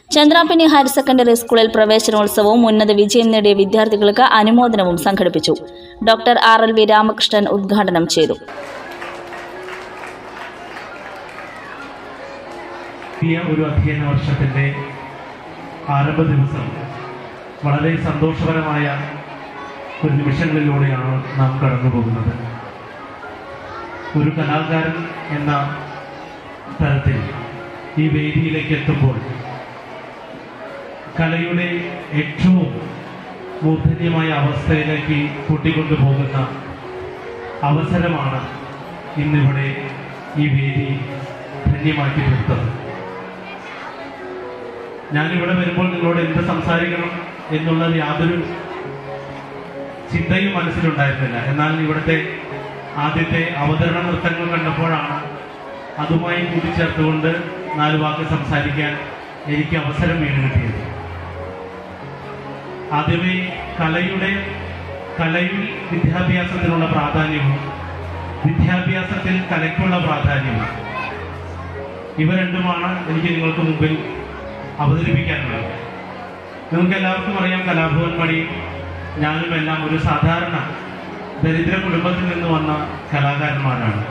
Chandrapini higher secondary സ്കൂളിൽ പ്രവേശനോത്സവവും ഉന്നത വിജയം നേടിയ വിദ്യാർത്ഥികൾക്ക് അനുമോദനവും സംഘടിപ്പിച്ചു doctor R L V Ramakrishnan ഉദ്ഘാടനം ചെയ്തു പുതിയ ഒരു അധ്യയന വർഷത്തിൻ്റെ ആരംഭ ദിവസം വളരെ സന്തോഷകരമായ ഒരു നിമിഷങ്ങളിലൂടെയാണ് നാം കടന്നു പോകുന്നത് ഒരു കലാകാരൻ എന്ന തരത്തിൽ ഈ വേദിയിലേക്ക് എത്തുമ്പോൾ കലയുടെ ഏറ്റവും മൂർധന്യമായ അവസ്ഥയിലേക്ക് കൂട്ടിക്കൊണ്ടു പോകുന്ന അവസരമാണ് ഇന്നിവിടെ ഈ വേദി ധന്യമാക്കി തീർത്തത് ഞാനിവിടെ വരുമ്പോൾ നിങ്ങളോട് എന്ത് സംസാരിക്കണം എന്നുള്ളത് യാതൊരു ചിന്തയും മനസ്സിലുണ്ടായിരുന്നില്ല എന്നാൽ ഇവിടുത്തെ ആദ്യത്തെ അവതരണ നൃത്തങ്ങൾ കണ്ടപ്പോഴാണ് അതുമായി കൂട്ടിച്ചേർത്തുകൊണ്ട് നാല് വാക്ക് സംസാരിക്കാൻ എനിക്ക് അവസരം വീണ് കിട്ടിയത് ആദ്യമേ കലയുടെ കലയിൽ വിദ്യാഭ്യാസത്തിനുള്ള പ്രാധാന്യവും വിദ്യാഭ്യാസത്തിൽ കലയ്ക്കുള്ള പ്രാധാന്യവും ഇവ രണ്ടുമാണ് എനിക്ക് നിങ്ങൾക്ക് മുമ്പിൽ അവതരിപ്പിക്കാനുള്ളത് നിങ്ങൾക്ക് എല്ലാവർക്കും അറിയാം കലാഭവൻ മണി ഞാനും എല്ലാം ഒരു സാധാരണ ദരിദ്ര കുടുംബത്തിൽ നിന്ന് വന്ന കലാകാരന്മാരാണ്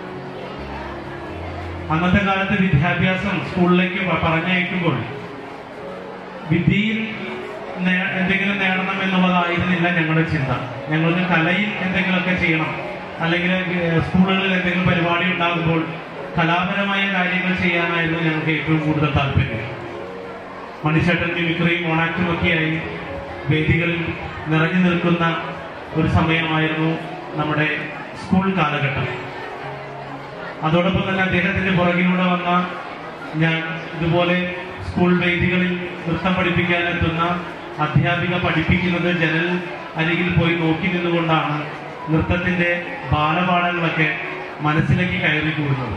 അന്നത്തെ കാലത്ത് വിദ്യാഭ്യാസം സ്കൂളിലേക്ക് പ- പറഞ്ഞയക്കുമ്പോൾ വിദ്യയിൽ നേ- എന്തെങ്കിലും നേടണം എന്നുള്ളതായിരുന്നില്ല ഞങ്ങളുടെ ചിന്ത ഞങ്ങൾക്ക് കലയിൽ എന്തെങ്കിലുമൊക്കെ ചെയ്യണം അല്ലെങ്കിൽ ഏഹ്, സ്കൂളുകളിൽ എന്തെങ്കിലും പരിപാടി ഉണ്ടാകുമ്പോൾ കലാപരമായ കാര്യങ്ങൾ ചെയ്യാനായിരുന്നു ഞങ്ങൾക്ക് ഏറ്റവും കൂടുതൽ താല്പര്യം മണിച്ചേട്ടൻ മിമിക്രിയും ഓണാക്റ്റും ഒക്കെയായി വേദികളിൽ നിറഞ്ഞു നിൽക്കുന്ന ഒരു സമയമായിരുന്നു നമ്മുടെ സ്കൂൾ കാലഘട്ടം അതോടൊപ്പം തന്നെ അദ്ദേഹത്തിന്റെ പുറകിലൂടെ വന്ന ഞാൻ ഇതുപോലെ സ്കൂൾ വേദികളിൽ നൃത്തം പഠിപ്പിക്കാനെത്തുന്ന അധ്യാപിക പഠിപ്പിക്കുന്നത് ജനൽ അരികിൽ പോയി നോക്കി നിന്നുകൊണ്ടാണ് നൃത്തത്തിന്റെ ബാലപാഠങ്ങളൊക്കെ മനസ്സിലേക്ക് കയറി കൂടുന്നത്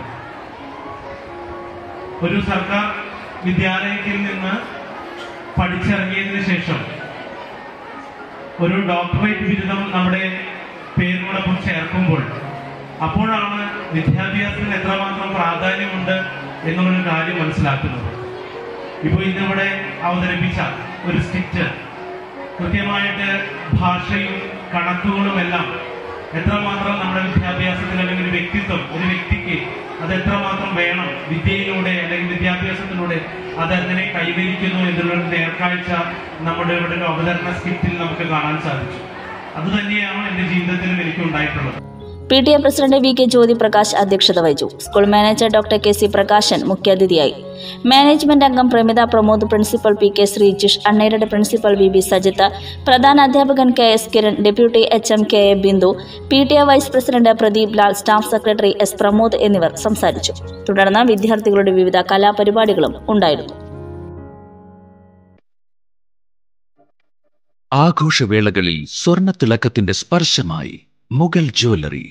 ഒരു സർക്കാർ വിദ്യാലയത്തിൽ നിന്ന് പഠിച്ചിറങ്ങിയതിനു ശേഷം ഒരു ഡോക്ടറേറ്റ് ബിരുദം നമ്മുടെ പേരിനോടൊപ്പം ചേർക്കുമ്പോൾ അപ്പോഴാണ് വിദ്യാഭ്യാസത്തിന് എത്രമാത്രം പ്രാധാന്യമുണ്ട് എന്നുള്ളൊരു കാര്യം മനസ്സിലാക്കുന്നത് ഇപ്പോൾ ഇന്നിവിടെ അവതരിപ്പിച്ച ഒരു സ്കിറ്റ് കൃത്യമായിട്ട് ഭാഷയും കണക്കുകളും എല്ലാം എത്രമാത്രം നമ്മുടെ വിദ്യാഭ്യാസത്തിൽ അല്ലെങ്കിൽ ഒരു വ്യക്തിത്വം ഒരു വ്യക്തിക്ക് അത് എത്രമാത്രം വേണം വിദ്യയിലൂടെ അല്ലെങ്കിൽ വിദ്യാഭ്യാസത്തിലൂടെ അതെങ്ങനെ കൈവരിക്കുന്നു എന്നുള്ളൊരു നേർക്കാഴ്ച നമ്മുടെ ഇവിടെ ഒരു അവതരണ സ്കിറ്റിൽ നമുക്ക് കാണാൻ സാധിച്ചു അത് തന്നെയാണ് എൻ്റെ ജീവിതത്തിലും എനിക്ക് ഉണ്ടായിട്ടുള്ളത് P T A president V K Jyothi Prakash അധ്യക്ഷത വഹിച്ചു school manager doctor K C Prakashan മുഖ്യാതിഥിയായി മാനേജ്മെന്റ് അംഗം Pramitha Pramod principal P K Sreejish അണ്ണേരുടെ പ്രിൻസിപ്പൽ വി ബി സജിത്ത് പ്രധാന അധ്യാപകൻ K S Kiran deputy H M K A Bindu P T A vice president Pradeep Lal staff secretary S Pramod എന്നിവർ സംസാരിച്ചു തുടർന്ന് വിദ്യാർത്ഥികളുടെ വിവിധ കലാപരിപാടികളും ഉണ്ടായിരുന്നു ആഘോഷവേളകളിൽ സ്വർണ്ണത്തിളക്കത്തിന്റെ സ്പർശമായി മുഗൾ ജ്വല്ലറി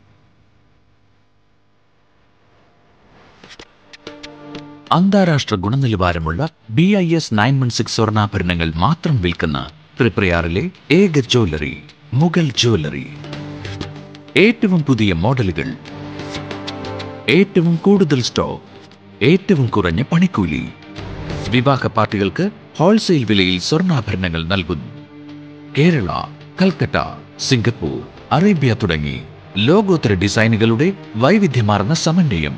അന്താരാഷ്ട്ര ഗുണനിലവാരമുള്ള B I S nine one six സ്വർണ്ണാഭരണങ്ങൾ മാത്രം വിൽക്കുന്ന ത്രിപ്രയാറിലെ ഏക ജ്വല്ലറി മുഗൾ ജ്വല്ലറി ഏറ്റവും പുതിയ മോഡലുകൾ ഏറ്റവും കൂടുതൽ സ്റ്റോക്ക് ഏറ്റവും കുറഞ്ഞ പണിക്കൂലി വിവാഹ പാർട്ടികൾക്ക് ഹോൾസെയിൽ വിലയിൽ സ്വർണ്ണാഭരണങ്ങൾ നൽകുന്നു കേരള കൽക്കട്ട സിംഗപ്പൂർ അറേബ്യ തുടങ്ങി ലോകോത്തര ഡിസൈനുകളുടെ വൈവിധ്യമാർന്ന സമന്വയം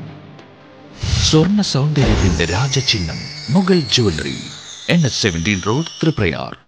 സ്വർണ്ണ സൗന്ദര്യത്തിന്റെ രാജചിഹ്നം Mughal jewellery N S seventeen road Triprayar